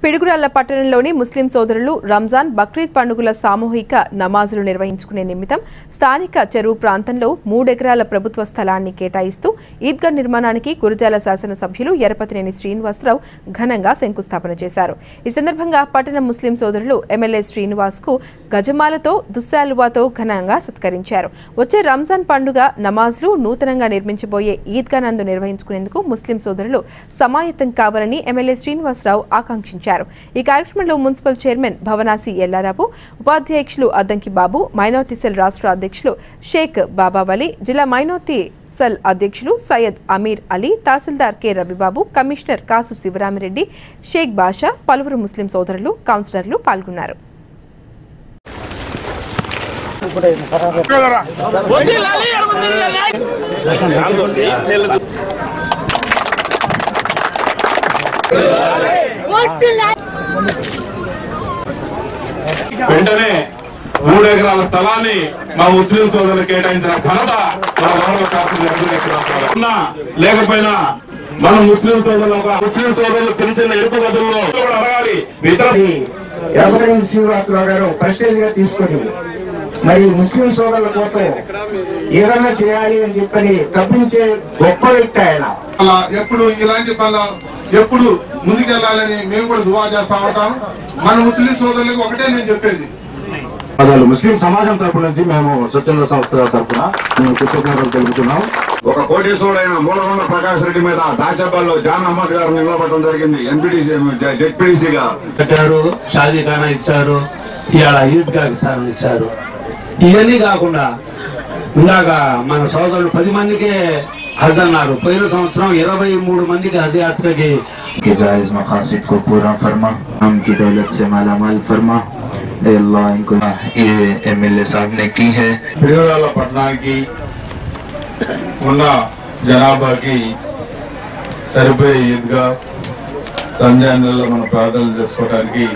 పిడుగురాళ్ల పట్టణంలోని ముస్లిం సోదరులు రంజాన్ బక్రీద్ పండుగల సామూహిక నమాజులు నిర్వహించుకునే నిమిత్తం స్థానిక చెరువు ప్రాంతంలో మూడెకరాల ప్రభుత్వ స్థలాన్ని కేటాయిస్తూ ఈద్గా నిర్మాణానికి గురజాల శాసనసభ్యులు ఎరపతినేని శ్రీనివాసరావు ఘనంగా శంకుస్థాపన చేశారు ఈ సందర్భంగా పట్టణ ముస్లిం సోదరులు ఎమ్మెల్యే శ్రీనివాస్ కు గజమాలతో దుస్సాలువాతో ఘనంగా సత్కరించారు వచ్చే రంజాన్ పండుగ నమాజ్లు నూతనంగా నిర్మించబోయే ఈద్గా నందు నిర్వహించుకునేందుకు ముస్లిం సోదరులు సమాయత్తం కావాలని ఎమ్మెల్యే శ్రీనివాసరావు ఆకాంక్షించారు ఈ కార్యక్రమంలో మున్సిపల్ చైర్మన్ భవనాసి ఎల్లారావు ఉపాధ్యక్షులు అద్దంకి బాబు మైనార్టీ సెల్ రాష్ట్ర అధ్యక్షులు షేక్ బాబావలి జిల్లా మైనార్టీ సెల్ అధ్యక్షులు సయ్యద్ అమీర్ అలీ తహసీల్దార్ కె రవిబాబు కమిషనర్ కాసు శివరామిరెడ్డి షేక్ బాషా పలువురు ముస్లిం సోదరులు కౌన్సిలర్లు పాల్గొన్నారు వెంటనే మూడు ఎకరాల స్థలాన్ని మా ముస్లిం సోదరులు కేటాయించిన ఘనత మన గౌరవ శాస్త్రి ఉన్నా లేకపోయినా మన ముస్లిం సోదరులు ఒక ముస్లిం సోదరులు చిన్న చిన్న ఎరుపు గదుల్లో కూడా అడగాలి ఇతర ఎర్రగడ్డ శ్రీనివాసరావు గారు ప్రెస్టేజ్ గా తీసుకొని మరి ముస్లిం సోదరుల కోసం ఏదైనా చేయాలి అని చెప్పని తప్పించే గొప్ప వ్యక్తి ఆయన అలా ఎప్పుడు ఇలాంటి పనుల ఎప్పుడు ముందుకెళ్లాలని మేము కూడా దువా చేస్తా ఉంటాం మన ముస్లిం సోదరులకు ఒకటే నేను చెప్పేది పదాలు ముస్లిం సమాజం తరపు నుంచి మేము స్వచ్ఛంద సంస్థ తరపున మేము కృతజ్ఞతలు తెలుపుతున్నాం ఒక కోటేశ్వరుడైన మూలగొండ ప్రకాష్ రెడ్డి మీద దాచబాల్లో జాన్ అహ్మద్ గారు నిలబడటం జరిగింది ఎంపీటీసీ జెడ్పీడీసీగా కట్టారు షాదీఖానా ఇచ్చారు ఇవాళ ఈద్గా స్థానం ఇచ్చారు ఇవన్నీ కాకుండా ఇందాక మన సోదరులు పది మందికే హజ్ అన్నారు పోయిన సంవత్సరం ఇరవై మూడు మందికి హజ్ యాత్రకి के जायज मकासद को पूरा फरमा हम की दौलत से माला माल फरमा ए अल्लाह इनको ये एम एल ए साहब ने की है పిడుగురాల పట్టణానికి ఉన్న జనాభాకి సరిపోయే ఈద్గా రంజాన్ నెలలో మనం ప్రార్థనలు చేసుకోవడానికి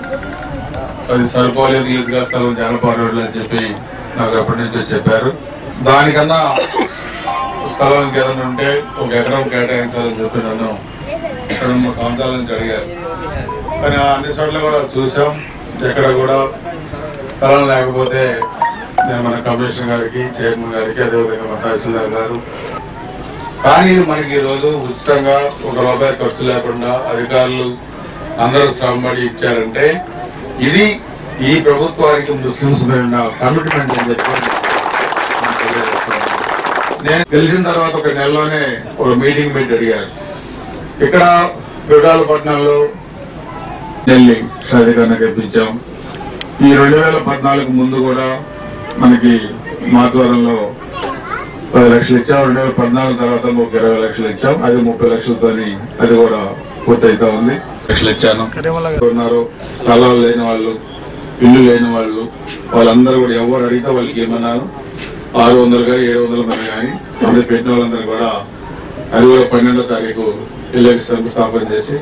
అది సరిపోలేదు ఈద్గా స్థలం జనపద రోడ్లు అని చెప్పి నాకు ఎప్పటి నుంచో చెప్పారు దానికన్నా స్థలం ఇంకేదైనా ఉంటే ఒక ఎకరం కేటాయించాలని చెప్పి నన్ను రెండు మూడు సంవత్సరాల నుంచి అడిగారు కానీ అన్ని చోట్ల కూడా చూసాం ఎక్కడ కూడా స్థలం లేకపోతే నేను మన కమిషనర్ గారికి చైర్మన్ గారికి అదేవిధంగా మన తహసీల్దార్ గారు కానీ మనకి ఈ రోజు ఉచితంగా ఒక రూపాయి ఖర్చు లేకుండా అధికారులు అందరూ శ్రమపడి ఇచ్చారంటే ఇది ఈ ప్రభుత్వానికి ముస్లింస్ మీద ఉన్న కమిట్మెంట్ అని చెప్పి నేను తెలియజేస్తున్నాను. నేను గెలిచిన తర్వాత ఒక నెలలోనే ఒక మీటింగ్ పెట్టి అడిగారు ఇక్కడ విడాలపట్నంలో ఢిల్లీ షాదీఖానా తెప్పించాం ఈ రెండు వేల పద్నాలుగు ముందు కూడా మనకి మాచవరంలో పది లక్షలు ఇచ్చాం రెండు వేల పద్నాలుగు తర్వాత ఒక ఇరవై లక్షలు ఇచ్చాం అది ముప్పై లక్షలతోని అది కూడా పూర్తయితా ఉంది లక్షలు ఇచ్చాను ఉన్నారు స్థలాలు లేని వాళ్ళు ఇల్లు లేని వాళ్ళు వాళ్ళందరూ కూడా ఎవరు అడిగితే వాళ్ళకి ఏమన్నారు ఆరు వందలు కానీ ఏడు వందల మంది కానీ అది పెట్టిన వాళ్ళందరూ కూడా అది కూడా పన్నెండో తారీఖు ఇళ్ళకి శంకుస్థాపన చేసి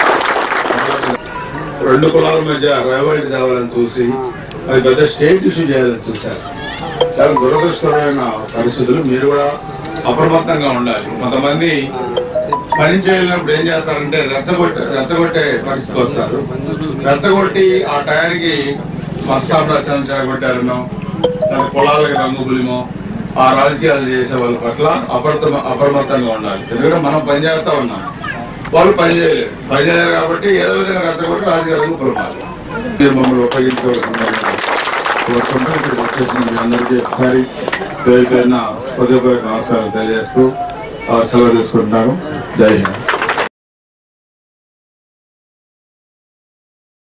రెండు కులాల మధ్య రైవాలిటీ తేవాలని చూసి అది పెద్ద స్టేట్ ఇష్యూ చేయాలని చూశారు చాలా దురదృష్టకరమైన పరిస్థితులు మీరు కూడా అప్రమత్తంగా ఉండాలి కొంతమంది పని చేయలేనప్పుడు ఏం చేస్తారంటే రెచ్చగొట్టే రెచ్చగొట్టే పరిస్థితికి వస్తారు రెచ్చగొట్టి ఆ టయానికి మత సామ్రాజ్యాన్ని చెడగొట్టారనో లేదా కులాలకి రంగు పులిమో ఆ రాజకీయాలు చేసే వాళ్ళ పట్ల అప్రత అప్రమత్తంగా ఉండాలి ఎందుకంటే మనం పని చేస్తా ఉన్నాం వాళ్ళు పని చేయలేరు పని చేయలేరు కాబట్టి ఏదో విధంగా రెచ్చగొట్టి రాజకీయాలకు పులమాలి మీరు మమ్మల్ని ఉపయోగించవలసిందని కోరుకుంటూ ఇక్కడికి వచ్చేసిన మీ అందరికీ ఒకసారి పేరు పేరున హృదయపూర్వక నమస్కారాలు తెలియజేస్తూ ఆ, సెలవు తీసుకుంటున్నాను జై హింద్